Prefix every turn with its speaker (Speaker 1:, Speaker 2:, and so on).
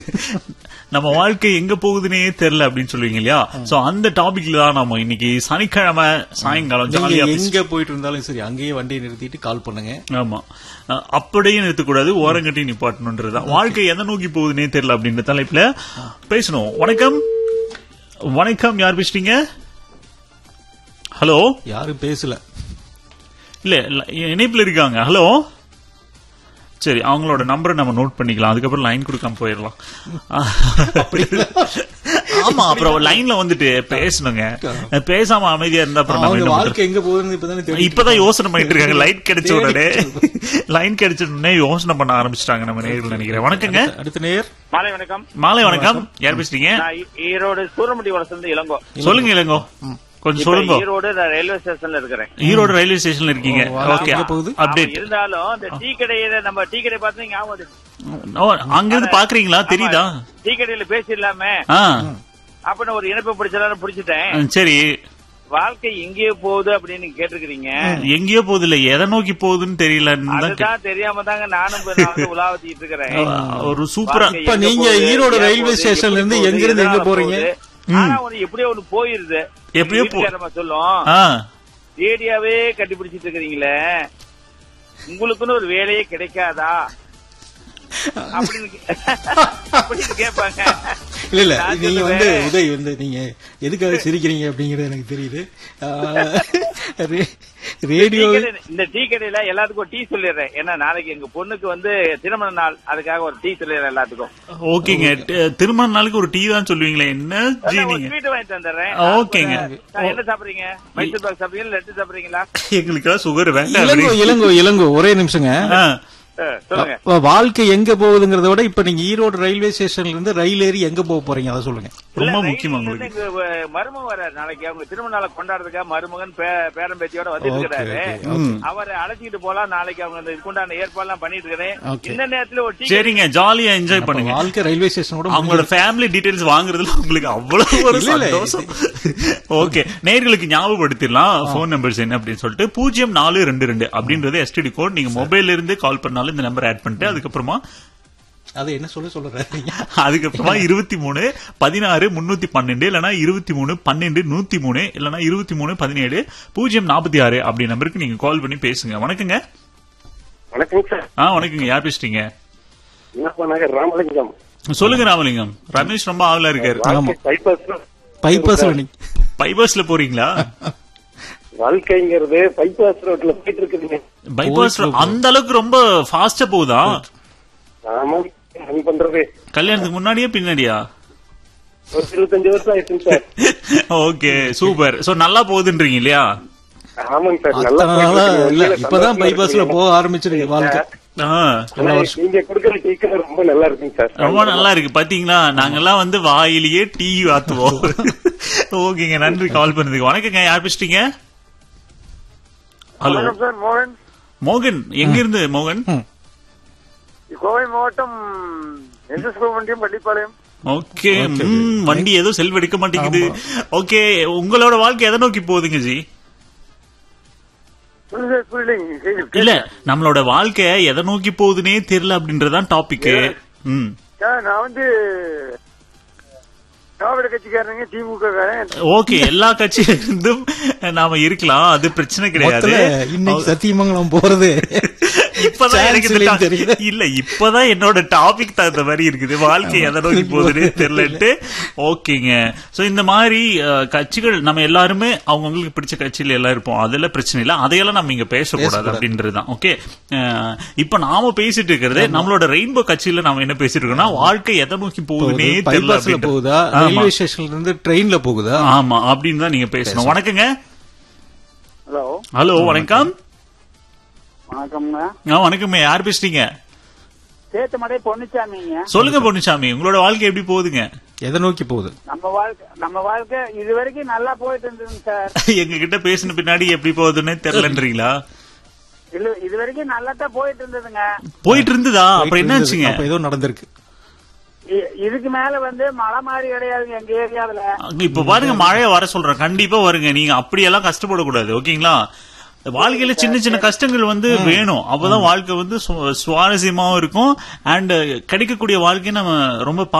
Speaker 1: நம்ம வாழ்க்கை எங்க போகுதுன்னே தெரியல அப்படின்னு சொல்லுவீங்க இல்லையா சோ அந்த டாபிக்ல தான் நம்ம இன்னைக்கு சனிக்கிழமை சாயங்காலம்
Speaker 2: நீங்க
Speaker 1: ஜாலியா
Speaker 2: எங்க போயிட்டு இருந்தாலும் சரி அங்கேயே வண்டியை நிறுத்திட்டு கால் பண்ணுங்க
Speaker 1: ஆமா அஹ் அப்படியே நிறுத்தக்கூடாது ஓரங்கட்டி நிப்பாட்டணுன்றதுதான் வாழ்க்கை எதை நோக்கி போகுதுன்னே தெரியல அப்படின்ற தலைப்புல பேசணும் வணக்கம் வணக்கம் யார் பேசுறீங்க ஹலோ
Speaker 2: யாரும் பேசல
Speaker 1: இல்ல இல்ல, இணைப்புல இருக்காங்க ஹலோ சரி அவங்களோட நம்பரை நம்ம நோட் பண்ணிக்கலாம் அதுக்கப்புறம் லைன் கொடுக்காம போயிடலாம் ஆமா அப்புறம் லைன்ல வந்துட்டு பேசணுங்க பேசாம அமைதியா இருந்தா அப்புறம் நம்ம
Speaker 2: அவங்க
Speaker 1: என்ன பண்றது?
Speaker 2: வாழ்க்கை எங்க போகுதுன்னு இப்பதானே தெரியும்
Speaker 1: இப்பதான் யோசனை பண்ணிட்டு இருக்காங்க லைன் கிடைச்ச உடனே லைன் கிடைச்ச உடனே யோசனை பண்ண ஆரம்பிச்சிட்டாங்க நம்ம நேரில் நினைக்கிறேன் வணக்கங்க
Speaker 2: அடுத்த நேர்
Speaker 3: மாலை வணக்கம்
Speaker 1: மாலை வணக்கம் யார் பேசுறீங்க
Speaker 3: நான் ஈ- ஈரோடு சூரமுடி வளர்ந்து இளங்கோ
Speaker 1: சொல்லுங்க இளங்கோ கொஞ்சம்
Speaker 3: இப்ப
Speaker 1: சொல்லுங்க
Speaker 3: ஈரோடு நான் ரயில்வே ஸ்டேஷன்ல இருக்கிறேன்
Speaker 1: ஈரோடு ரயில்வே ஸ்டேஷன்ல இருக்கீங்க
Speaker 2: ஓ, வாழ்க்கை
Speaker 1: ஓகே
Speaker 2: எங்க போகுது?
Speaker 3: ஆமா,
Speaker 1: அப்டேட்
Speaker 3: இருந்தாலும் இந்த டீ கடையில நம்ம டீ கடை பார்த்து ஞாபகம் வருது.
Speaker 1: ஓ, அங்க இருந்து பாக்குறீங்களா தெரியுதா
Speaker 3: ஆமா, டீ கடையில பேசிடலாமே
Speaker 1: ஆ
Speaker 3: அப்படின்னு ஒரு இணைப்பு பிடிச்சலாம் பிடிச்சிட்டேன்
Speaker 1: சரி
Speaker 3: வாழ்க்கை எங்கேயோ போகுது அப்படின்னு கேட்டிருக்கிறீங்க
Speaker 1: எங்கேயோ போகுது இல்ல எதை நோக்கி போகுதுன்னு தெரியலன்னு தான் கே-
Speaker 3: அதுதான் தெரியாம தாங்க நானும் இப்ப நான் வந்து உலாவத்திட்டு இருக்கிறேன்
Speaker 1: ஒரு சூப்பரா
Speaker 3: வாழ்க்கை
Speaker 2: இப்ப
Speaker 3: எங்க
Speaker 2: நீங்க
Speaker 3: போகுது,
Speaker 2: ஈரோடு
Speaker 3: ஏன்
Speaker 2: ரயில்வே
Speaker 3: போகுது,
Speaker 2: ஸ்டேஷன்ல
Speaker 3: எப்படி
Speaker 2: இருந்து
Speaker 3: போகுது,
Speaker 2: எங்க இருந்து எங்க
Speaker 3: எதனால
Speaker 2: போறீங்க?
Speaker 3: போகுது. ஆனா ஒரு எப்படியோ ஒண்ணு போயிருது
Speaker 1: எப்படியோ போ-
Speaker 3: வீட்டுக்காரம்மா சொல்லும்
Speaker 1: ஆ
Speaker 3: ரேடியாவே கண்டுபிடிச்சிட்டு இருக்கிறீங்களே உங்களுக்குன்னு ஒரு வேலையே கிடைக்காதா அப்படின்னு கே- அப்படின்னு கேட்பாங்க
Speaker 2: இல்ல இல்ல
Speaker 3: நான்
Speaker 2: நீங்க வந்து
Speaker 3: சொல்லுவேன்.
Speaker 2: உதய் வந்து நீங்க எதுக்காக சிரிக்கிறீங்க அப்படிங்கறது எனக்கு தெரியுது ஆ, ரே- ரேடியோ
Speaker 3: டீ கடை- இந்த டீ கடையில எல்லாத்துக்கும் டீ சொல்லிடுறேன் ஏன்னா நாளைக்கு எங்க பொண்ணுக்கு வந்து திருமண நாள் அதுக்காக ஒரு டீ சொல்லிடுறேன் எல்லாத்துக்கும்
Speaker 1: ஓகேங்க ட- திருமண நாளுக்கு ஒரு டீ தான் சொல்லுவீங்களே என்ன ஜி
Speaker 3: அதான் ஒரு
Speaker 1: நீங்க
Speaker 3: ஸ்வீட் வாங்கி தந்துடுறேன்
Speaker 1: ஓகேங்க.
Speaker 3: நான் என்ன சாப்பிடுறீங்க மைசூர் பாக் சாப்பிடுறீங்களா லட்டு சாப்பிடுறீங்களா
Speaker 1: எங்களுக்கு சுகர் வேண்டாம்
Speaker 2: இளங்கோ இளங்கோ இளங்கோ ஒரே நிமிஷங்க
Speaker 1: ஆ,
Speaker 3: அஹ், சொல்லுங்க
Speaker 2: வா- வாழ்க்கை எங்க போகுதுங்கிறத விட இப்ப நீங்க ஈரோடு ரயில்வே ஸ்டேஷன்ல இருந்து ரயில் ஏறி எங்க போக போறீங்க அதை சொல்லுங்க
Speaker 3: இல்ல,
Speaker 1: ரொம்ப
Speaker 3: ரயில்ல
Speaker 1: முக்கியம்
Speaker 3: இருந்து
Speaker 1: உங்களுக்கு
Speaker 3: எங்க, அஹ், மருமகன் வர நாளைக்கு அவங்க திருமண நாளை கொண்டாடுறதுக்காக மருமகன் பே- பேரம்பேத்தியோட வந்துட்டு
Speaker 2: ஓகே,
Speaker 3: இருக்கிறாரு
Speaker 2: ஓகே,
Speaker 3: அவரை அழைச்சிட்டு போலாம் நாளைக்கு அவங்க அந்த இதுக்குண்டான ஏற்பாடுலாம் பண்ணிட்டு இருக்கிறேன்
Speaker 2: ஓகே.
Speaker 3: இந்த நேரத்துல ஒரு டீ
Speaker 1: சரிங்க ஜாலியா என்ஜாய் பண்ணுங்க
Speaker 2: வாழ்க்கை ரயில்வே ஸ்டேஷனோட
Speaker 1: அவங்களோட ஃபேமிலி டீடைல்ஸ் வாங்குறதுல உங்களுக்கு அவ்வளவு ஒரு
Speaker 2: இல்ல, இல்ல.
Speaker 1: சந்தோஷம் ஓகே நேர்களுக்கு ஞாபகப்படுத்திடலாம் போன் நம்பர்ஸ் என்ன அப்படின்னு சொல்லிட்டு பூஜ்ஜியம் நாலு ரெண்டு ரெண்டு அப்படின்றது எஸ்டிடி கோட் நீங்க மொபைல்ல இருந்து கால் பண்ணாலும் இந்த நம்பர் ஆட் பண்ணிட்டு அதுக்கப்புறமா
Speaker 2: அதை என்ன சொல்ல சொல்றாங்க
Speaker 1: அதுக்கப்புறமா இருபத்தி மூணு பதினாறு முன்னூத்தி பன்னெண்டு இல்லனா இருபத்தி மூணு பன்னெண்டு நூத்தி மூணு இல்லனா இருபத்தி மூணு பதினேழு பூஜ்ஜியம் நாற்பத்தி ஆறு அப்படி நம்பருக்கு நீங்க கால் பண்ணி பேசுங்க வணக்கங்க
Speaker 4: வணக்கம் சார்
Speaker 1: ஆ வணக்கங்க யார் பேசுறீங்க
Speaker 4: என்னப்பா நகர் ராமலிங்கம்
Speaker 1: சொல்லுங்க ராமலிங்கம் ரமேஷ் ரொம்ப ஆவலா இருக்காரு
Speaker 4: வாழ்க்கை பைபாஸ்
Speaker 2: பைபாஸ்ல நீ
Speaker 1: பைபர்ஸ்ல போறீங்களா
Speaker 4: வாழ்க்கைங்கிறது பைபாஸ் ரோட்ல போயிட்டு இருக்குதுங்க
Speaker 1: பைபாஸ் அந்த அளவுக்கு ரொம்ப ஃபாஸ்டா போகுதா
Speaker 4: ஆமா என்ன பண்றது
Speaker 1: கல்யாணத்துக்கு முன்னாடியே பின்னாடியா
Speaker 4: ஒரு இருபத்தஞ்சு வருஷம் ஆயிடுச்சுங்க சார்
Speaker 1: ஓகே சூப்பர் சோ நல்லா போகுதுன்றீங்க இல்லையா
Speaker 4: ஆமாங்க சார் நல்லா
Speaker 2: அத்தனை
Speaker 4: போயிட்டு
Speaker 2: நாளா
Speaker 4: இருக்குங்க.
Speaker 2: இல்ல
Speaker 4: உண்மையில
Speaker 2: இப்பதான்
Speaker 4: சந்தோஷமா
Speaker 2: பைபாஸ்ல
Speaker 4: இருக்குங்க.
Speaker 2: போக ஆரம்பிச்சிருக்கு வாழ்க்கை
Speaker 1: ஆ,
Speaker 4: ஆனா, நீங்க கொடுக்கற டீக்கர் ரொம்ப நல்லா இருக்குங்க சார்
Speaker 1: ரொம்ப நல்லா இருக்கு பாத்தீங்களா நாங்கெல்லாம் வந்து வாயிலேயே டீ ஆத்துவோம் ஓகேங்க நன்றி கால் பண்ணதுக்கு வணக்கங்க யார் பேசுறீங்க ஹலோ
Speaker 5: வணக்கம் சார் மோகன்
Speaker 1: மோகன் எங்க இருந்து மோகன்
Speaker 2: ம்.
Speaker 5: கோவை மாவட்டம் எஸ்எஸ் கோவண்டியம் பள்ளிப்பாளையம்
Speaker 1: ஓகே ம், வண்டி ஏதோ செல்வ எடுக்க மாட்டேங்குது ஓகே உங்களோட வாழ்க்கை எதை நோக்கி போகுதுங்க ஜி
Speaker 5: புரியுது புரியலைங்க கேக்குது.
Speaker 1: இல்ல நம்மளோட வாழ்க்கை எதை நோக்கி போகுதுன்னே தெரியல அப்படின்றதான் டாபிக் ம்
Speaker 5: சார், நான் வந்து திராவிட கட்சிக்காரங்க திமுக காரன்
Speaker 1: ஓகே எல்லா கட்சியில இருந்தும் நாம இருக்கலாம் அது பிரச்சனை கிடையாது
Speaker 2: மொத்தத்துல இன்னைக்கு சத்தியமங்கலம் போறது
Speaker 1: இப்பதான் எனக்கு இந்த
Speaker 2: Chance
Speaker 1: ta-
Speaker 2: தெரியல.
Speaker 1: இல்ல இப்பதான் என்னோட டாபிக் தகுந்த மாதிரி இருக்குது வாழ்க்கை எதை நோக்கி போகுதுன்னு தெரியலன்ட்டு ஓகேங்க சோ இந்த மாதிரி அஹ், கட்சிகள் நம்ம எல்லாருமே அவங்கவுங்களுக்கு பிடிச்ச கட்சியில எல்லாம் இருப்போம் அதுல பிரச்சனை இல்ல அதையெல்லாம் நம்ம இங்க பேசக்கூடாது
Speaker 2: பேசக்கூடாது.
Speaker 1: அப்படின்றதுதான் ஓகே இப்ப நாம பேசிட்டு இருக்கிறது நம்மளோட ரெயின்போ கட்சியில நாம என்ன பேசிட்டு இருக்கோம்னா வாழ்க்கை எதை நோக்கி போகுதுன்னே தெரியல
Speaker 2: பைபாஸ்ல
Speaker 1: அப்படின்றது.
Speaker 2: போகுதா
Speaker 1: ஆமா.
Speaker 2: ரயில்வே ஸ்டேஷன்ல இருந்து ட்ரெயின்ல போகுதா
Speaker 1: ஆமா அப்படின்னு தான் நீங்க பேசணும் வணக்கங்க
Speaker 5: ஹலோ
Speaker 1: ஹலோ வணக்கம்
Speaker 5: வணக்கம்ங்க
Speaker 1: ஆ, வணக்கம்ங்க யார் பேசுறீங்க
Speaker 5: சேத்துமடை பொன்னுச்சாமிங்க
Speaker 1: சொல்லுங்க பொன்னுசாமி உங்களோட வாழ்க்கை எப்படி போகுதுங்க
Speaker 2: எதை நோக்கி போகுது
Speaker 5: நம்ம வாழ்க்கை நம்ம வாழ்க்கை இது வரைக்கும் நல்லா போயிட்டு இருந்ததுங்க சார்
Speaker 1: எங்க கிட்ட பேசின பின்னாடி எப்படி போகுதுன்னு தெரியலன்றீங்களா
Speaker 5: இல்ல இது வரைக்கும் நல்லா தான் போயிட்டு இருந்ததுங்க
Speaker 1: போயிட்டு இருந்ததா அப்புறம் என்னாச்சுங்க
Speaker 2: அப்ப ஏதோ நடந்திருக்கு
Speaker 5: இ- இதுக்கு மேல வந்து மழை மாதிரி கிடையாதுங்க எங்க ஏரியாவுல
Speaker 1: இப்ப பாருங்க மழைய வர சொல்றேன் கண்டிப்பா வருங்க நீங்க அப்படியெல்லாம் கஷ்டப்படக்கூடாது ஓகேங்களா வாழ்க்கையில சின்ன சின்ன கஷ்டங்கள் வந்து வேணும் அப்பதான் வாழ்க்கை வந்து சு- சுவாரஸ்யமாவும் இருக்கும் அண்ட் கிடைக்கக்கூடிய வாழ்க்கையை நம்ம ரொம்ப